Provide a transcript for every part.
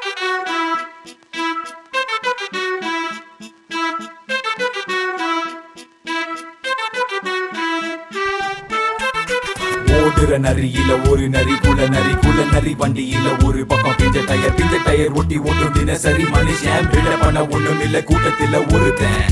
ஓடுற நரியில ஒரு நரி குல நரி குல நரி வண்டியில ஒரு பக்கம் பிஞ்ச டயர் பிஞ்ச டயர் ஒட்டி ஓட்டும் தினசரி மனுஷன் விட பண்ண ஒண்ணும் இல்ல கூட்டத்துல ஒருத்தன்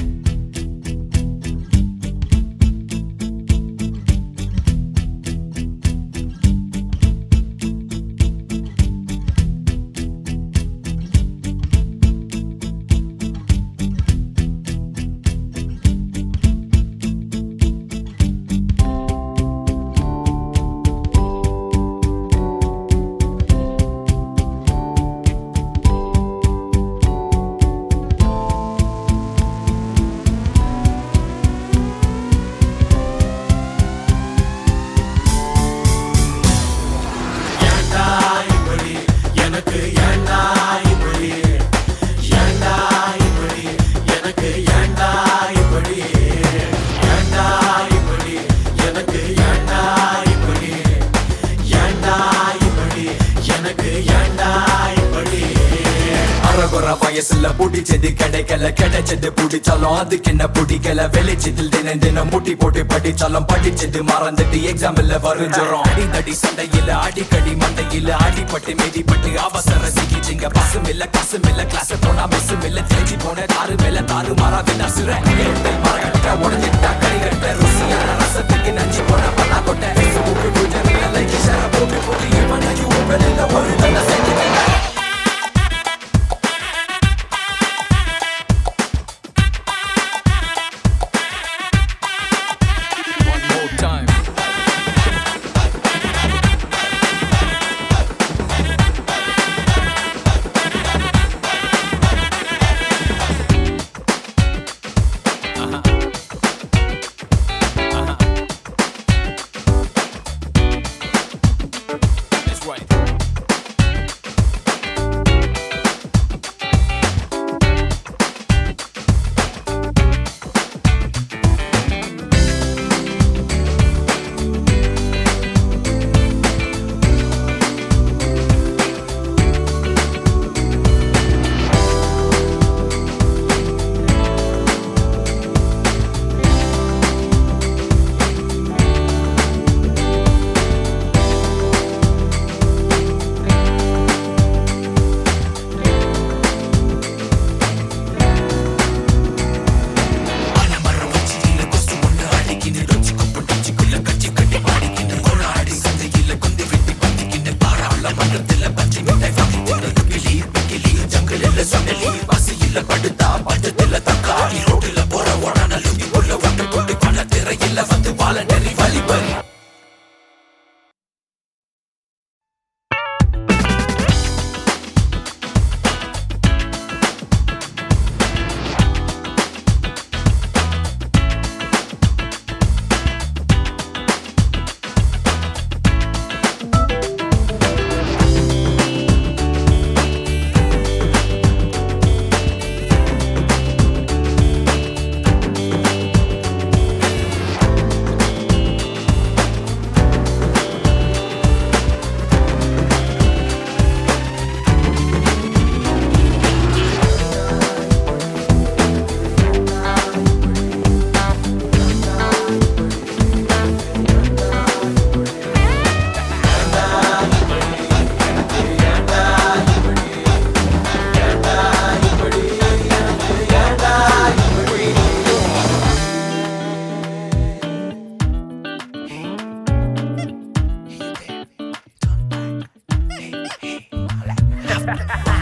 அரகுற வயசுல புடிச்சது கிடைக்கல கிடைச்சது புடிச்சாலும் அதுக்கு என்ன பிடிக்கல வெளிச்சத்தில் தினம் தினம் முட்டி போட்டு படிச்சாலும் படிச்சது மறந்துட்டு எக்ஸாம்ல வரைஞ்சிரும் அடிதடி சண்டையில அடிக்கடி மண்டையில அடிபட்டு மிதிப்பட்டு அவசர சிகிச்சைங்க பசும் இல்ல காசும் இல்ல கிளாஸ் போனா மிஸ்ஸும் இல்ல தெரிஞ்சு போன தாறு மேல தாறு மாறாது நசுர மரகட்ட உடஞ்சிட்டா கடிகட்ட ருசியான ரசத்துக்கு நஞ்சு போன பண்ணா கொட்ட Facebook, Twitter, like, share, போட்டு போட்டு இவனை இவன் ஒரு தன்னை செஞ்சுட்டேன் One more time. That's right. Ha ha ha!